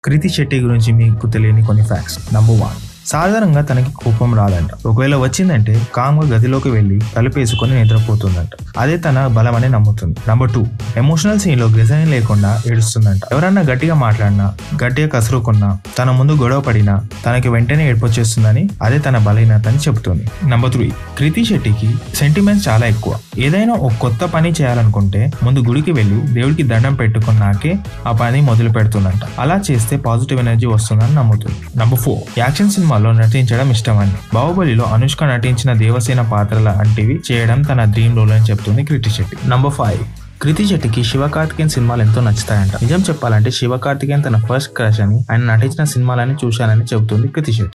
కృతి శెట్టి గురించి మీకు తెలియని కొన్ని ఫ్యాక్ట్స్ నంబర్ వన్ సాధారణంగా తనకి కోపం రాదంట ఒకవేళ వచ్చిందంటే కామ్గా గదిలోకి వెళ్ళి తలుపేసుకొని నిద్రపోతుందంట అదే తన బలమని నమ్ముతుంది నంబర్ టూ ఎమోషనల్ సీన్ లో గ్రజని లేకుండా ఏడుస్తుందంట ఎవరన్నా గట్టిగా మాట్లాడినా గట్టిగా కసురుకున్నా తన ముందు గొడవ పడినా తనకి వెంటనే ఏడ్పొచ్చేస్తుందని అదే తన బలహీనత అని చెబుతుంది నంబర్ త్రీ కృతి శెట్టికి సెంటిమెంట్స్ చాలా ఎక్కువ ఏదైనా ఒక కొత్త పని చేయాలనుకుంటే ముందు గుడికి వెళ్ళి దేవుడికి దండం పెట్టుకున్నాకే ఆ పని మొదలు పెడుతుందంట అలా చేస్తే పాజిటివ్ ఎనర్జీ వస్తుందని నమ్ముతుంది నంబర్ ఫోర్ యాక్షన్ సినిమాలో నటించడం ఇష్టమని బాహుబలిలో అనుష్క నటించిన దేవసేన పాత్రల అంటివి చేయడం తన డ్రీమ్ రోల్ అని చెప్తుంది కృతి శెట్టి నంబర్ ఫైవ్ కృతి శెట్టికి శివకార్తికేయన్ సినిమాలు ఎంతో నచ్చుతాయంట నిజం చెప్పాలంటే శివకార్తికేయన్ తన ఫస్ట్ క్రష్ అని ఆయన నటించిన సినిమాలని చూశానని చెబుతుంది కృతి శెట్టి